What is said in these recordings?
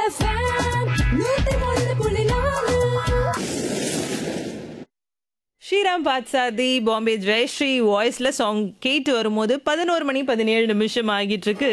FM நூத்தி ஒன்று புள்ளி நாலு ஸ்ரீராம் பாட்சாதி பாம்பே ஜெயஸ்ரீ வாய்ஸ்ல சாங் கேட்டு வரும்போது பதினோரு மணி பதினேழு நிமிஷம் ஆகிட்டு இருக்கு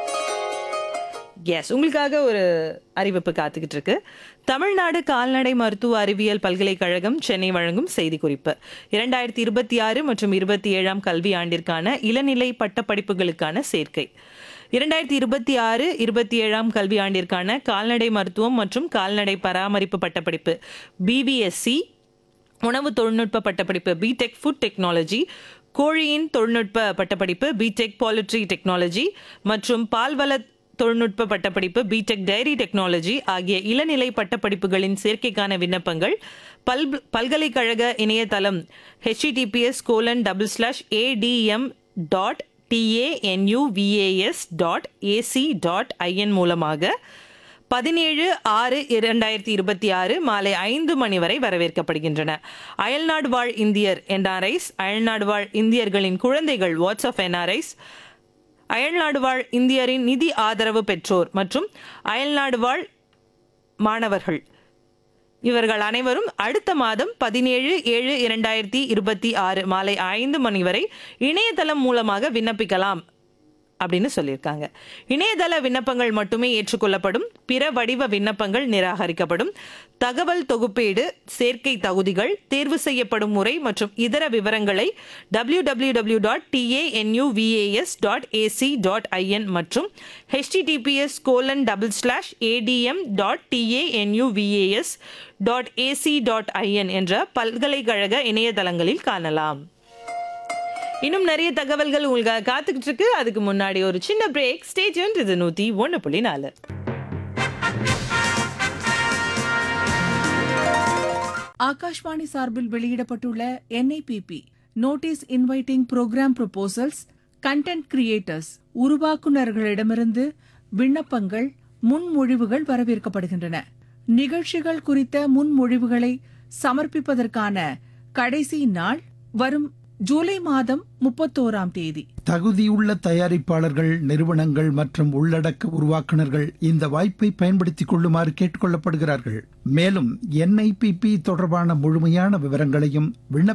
எஸ் உங்களுக்காக ஒரு அறிவிப்பு காத்துக்கிட்டு இருக்கு தமிழ்நாடு கால்நடை மருத்துவ அறிவியல் பல்கலைக்கழகம் சென்னை வழங்கும் செய்திக்குறிப்பு இரண்டாயிரத்தி இருபத்தி ஆறு மற்றும் இருபத்தி ஏழாம் கல்வி ஆண்டிற்கான இளநிலை பட்டப்படிப்புகளுக்கான சேர்க்கை இரண்டாயிரத்தி இருபத்தி ஆறு இருபத்தி ஏழாம் கல்வி ஆண்டிற்கான கால்நடை மருத்துவம் மற்றும் கால்நடை பராமரிப்பு பட்டப்படிப்பு பிபிஎஸ்சி உணவு தொழில்நுட்ப பட்டப்படிப்பு பிடெக் ஃபுட் டெக்னாலஜி கோழியின் தொழில்நுட்ப பட்டப்படிப்பு பிடெக் பாலிட்ரி டெக்னாலஜி மற்றும் பால்வள தொழில்நுட்ப பட்டப்படிப்பு பிடெக் டைரி டெக்னாலஜி ஆகிய இளநிலை பட்டப்படிப்புகளின் சேர்க்கைக்கான விண்ணப்பங்கள் பல் பல்கலைக்கழக இணையதளம் HTTPS colon double slash ATM dot TANUVAS dot AC dot IN மூலமாக பதினேழு ஆறு இரண்டாயிரத்தி இருபத்தி ஆறு மாலை ஐந்து மணி வரை வரவேற்கப்படுகின்றன அயல்நாடு வாழ் இந்தியர் என்ஆர்ஐஸ் அயல்நாடு வாழ் இந்தியர்களின் குழந்தைகள் வாட்ஸ்அப் என்ஆர்ஐஸ் அயல்நாடு வாழ் இந்தியரின் நிதி ஆதரவு பெற்றோர் மற்றும் அயல்நாடு வாழ் மாணவர்கள் இவர்கள் அனைவரும் அடுத்த மாதம் பதினேழு ஏழு இரண்டாயிரத்தி இருபத்தி ஆறு மாலை ஐந்து மணி வரை இணையதளம் மூலமாக விண்ணப்பிக்கலாம் அப்படின்னு சொல்லியிருக்காங்க இணையதள விண்ணப்பங்கள் மட்டுமே ஏற்றுக்கொள்ளப்படும் பிற வடிவ விண்ணப்பங்கள் நிராகரிக்கப்படும் தகவல் தொகுப்பீடு சேர்க்கை தகுதிகள் தேர்வு செய்யப்படும் முறை மற்றும் இதர விவரங்களை W W W dot TANUVAS dot AC dot IN மற்றும் HTTPS colon double slash ATM dot TANUVAS dot AC dot IN என்ற பல்கலைக்கழக இணையதளங்களில் காணலாம் இன்னும் நிறைய தகவல்கள் உங்களுக்காக காத்துக்கிட்டு இருக்கு அதுக்கு முன்னாடி ஒரு சின்ன பிரேக் ஸ்டேஜ் இது நூத்தி ஒன்று புள்ளி நாலு ஆகாஷ்வாணி சார்பில் வெளியிடப்பட்டுள்ள NIPP notice inviting programme proposals content creators உருவாக்குநர்களிடமிருந்து விண்ணப்பங்கள் முன்மொழிவுகள் வரவேற்கப்படுகின்றன நிகழ்ச்சிகள் குறித்த முன்மொழிவுகளை சமர்ப்பிப்பதற்கான கடைசி நாள் வரும் ஜூலை மாதம் முப்பத்தோராம் தேதி தகுதியுள்ள தயாரிப்பாளர்கள் நிறுவனங்கள் மற்றும் உள்ளடக்க உருவாக்குனர்கள் இந்த வாய்ப்பை பயன்படுத்திக் கொள்ளுமாறு கேட்டுக்கொள்ளப்படுகிறார்கள் மேலும் என்ஐபிபி தொடர்பான முழுமையான விவரங்களையும் விண்ணப்ப